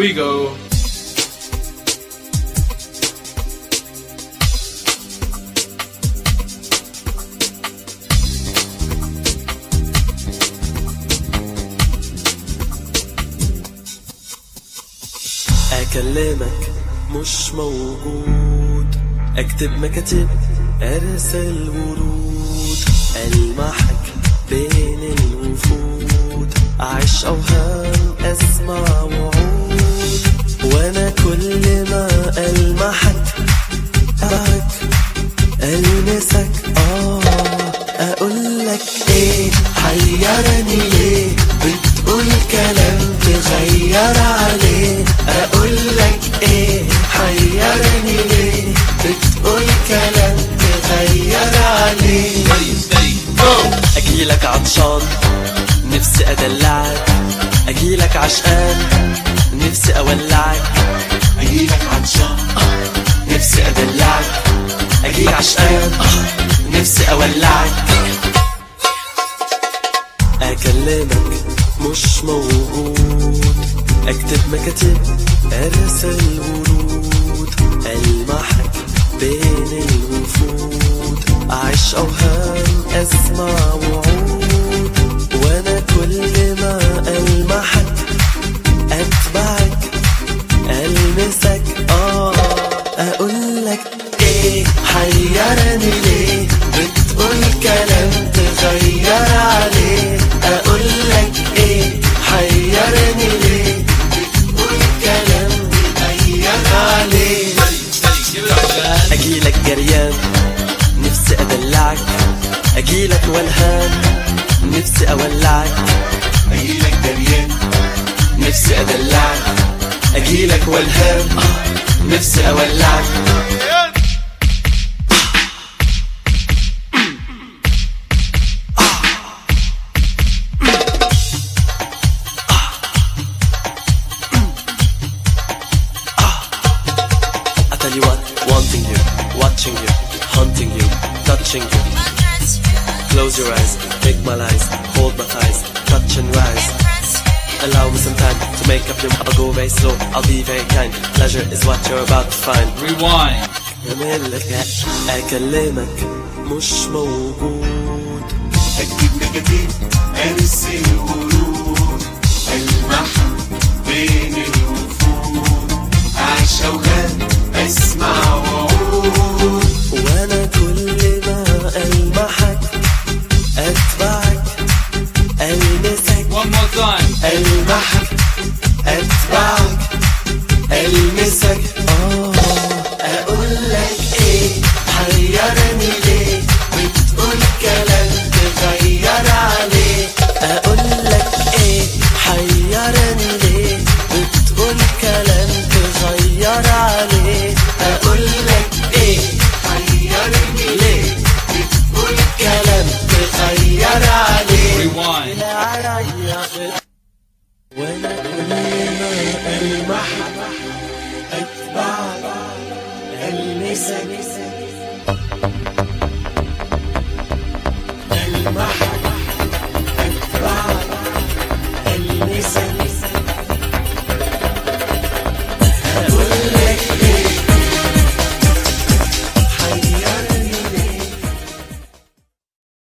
we go. أكلمك مش موجود أكتب مكاتب أرسل ورود ألمحك بين الوفود أعيش أوهام أسمع وعود وأنا كل ما ألمحك أبعك ألمسك آه أقولك إيه حيرني ليه بتقول كلام تغير عليه أقولك إيه حيرني ليه بتقول كلام تغير عليه أجيلك عطشان نفسي أدلعك أجيلك عشقان نفسي أولعك أجيلك عطشان نفسي أدلعك أجيلك عشقان نفسي أولعك أكلمك مش موجود أكتب مكاتب أرسل ورود ألمحك بين الوفود أعيش أوهام أسمع وعود وأنا كل ما ألمحك أتبعك ألمسك آه أقولك إيه حيرني ليه بتقول كلام تغير عليه أقولك إيه حيرني ليه بتقول كلام تغير عليه أجيلك جريان نفسي أدلعك أجيلك والهان نفسي أولعك أجيلك جريان نفسي أدلعك أجيلك والهان نفسي أولعك I tell you what, wanting you, watching you, hunting you, touching you. Close your eyes, make my lies, hold my thighs, touch and rise. Allow me some time to make up your mind. I'll go very slow, I'll be very kind. Pleasure is what you're about to find. Rewind. جمالك أكلمك مش موجود أكتب مكاتيب أرسل ورود ألمح بين الوفود أعيش أوهام أسمع وعود وانا كل ما ألمحك أتبعك ألمسك One more time. ألمحك أتبعك ألمسك آه أقولك إيه حيرني ليه بتقول كلام تغير عليه أقولك إيه حيرني ليه بتقول كلام تغير عليه أقولك إيه حيرني ليه بتقول كلام تغير عليه Rewind. وانا كل ما المحك اتبعك المسك